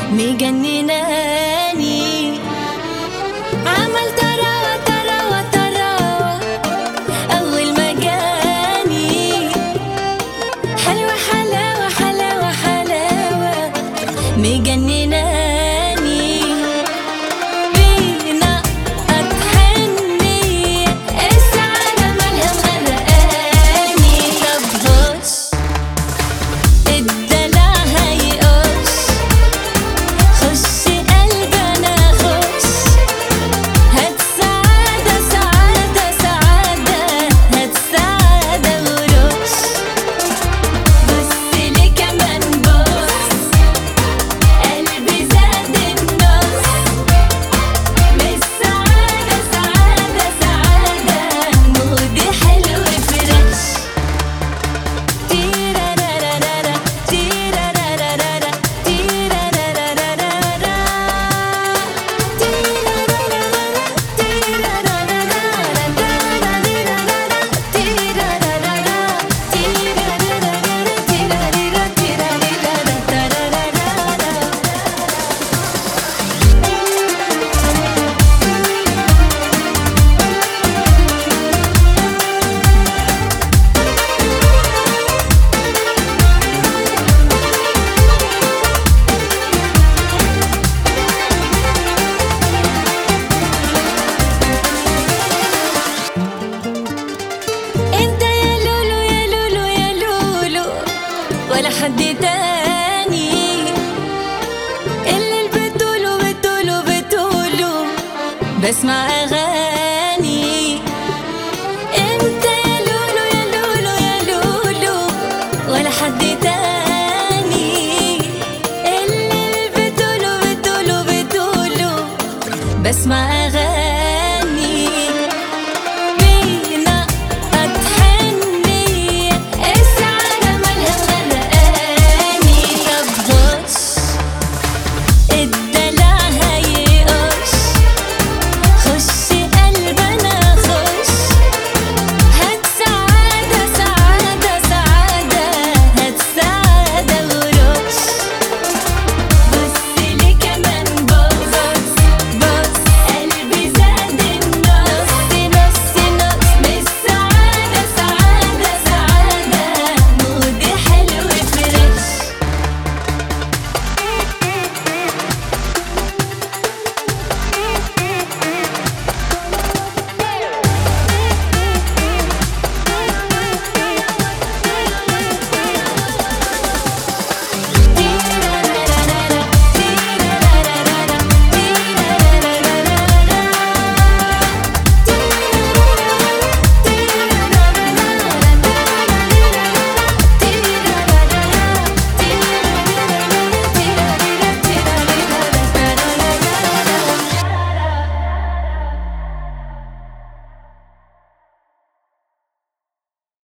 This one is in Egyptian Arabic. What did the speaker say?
مجنناني عمل تراوة تراوة تراوة أول ما جاني حلوة حلاوة حلاوة حلاوة مجنناني بينا أتحني السعادة مالها مغرقاني طب هوش الدلع هيقش خش قلبي أنا خش هات سعادة سعادة سعادة هات سعادة ورش بص لي كمان بص قلبي زاد النص مش سعادة سعادة سعادة مودي حلو فريش تيرارارارا تيرارارارا تيرارارارا انت يا لولو يا لولو يا لولو ولا حد تاني اللي بتقولوا بتقولوا بتقولوا بسمع اغاني انت يا لولو يا لولو يا لولو ولا حد تاني اللي بتقولوا بتقولوا بتقولوا بسمع اغاني